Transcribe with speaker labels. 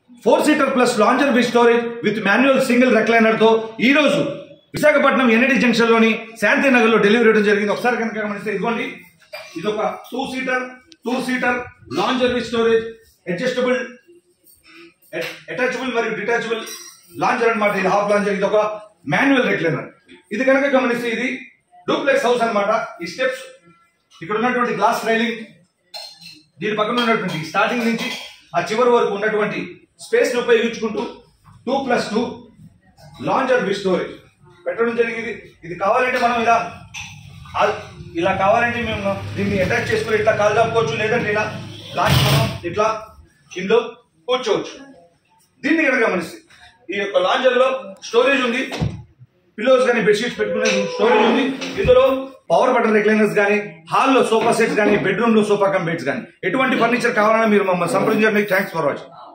Speaker 1: four seater plus lounger with storage with manual single recliner తో ఈ రోజు Visakhapatnam NIT junction లోని శాంతి నగర్ లో డెలివరీ ఇవ్వడం జరిగింది ఒకసారి కనుక గమనిస్తే ఇదిగోండి ఇది ఒక two seater two seater lounger with storage adjustable attachable మరియు డిటాచబుల్ లాంచర్ అన్నమాట ఇది హాఫ్ లాంచర్ ఇది ఒక మాన్యువల్ రెక్లైనర్ ఇది కనుక గమనిస్తే ఇది డూప్లెక్స్ హౌస్ అన్నమాట ఈ స్టెప్స్ ఇక్కడ ఉన్నటువంటి గ్లాస్ రైలింగ్ దీని పక్కన ఉన్నటువంటి స్టార్టింగ్ నుంచి ఆ చివరి వరకు ఉన్నటువంటి స్పేస్ ని ఉపయోగించుకుంటూ two plus two lounger with storage పెట్టడం జరిగింది ఇది కావాలంటే మనం ఇలా ఆ- ఇలా కావాలంటే మేము దీన్ని అటాచ్ చేసుకుని ఇట్లా కాల్ దాపుకోవచ్చు లేదంటే ఇలా లాస్ట్ మనం ఇట్లా ఇందులో కూర్చోవచ్చు దీన్ని కనుక గమనిస్తే ఈ యొక్క లాంజర్ లో స్టోరేజ్ ఉంది పిల్లోస్ కానీ బెడ్షీట్స్ పెట్టుకునే స్టోరేజ్ ఉంది ఇందులో పవర్ బటన్ రిక్లైనర్స్ కానీ హాల్లో సోఫా సెట్స్ కానీ బెడ్రూమ్ లో సోఫా కమ్ బెడ్స్ కానీ ఎటువంటి ఫర్నిచర్ కావాలన్నా మీరు మమ్మల్ని సంప్రదించండి థ్యాంక్స్ ఫర్ వాచింగ్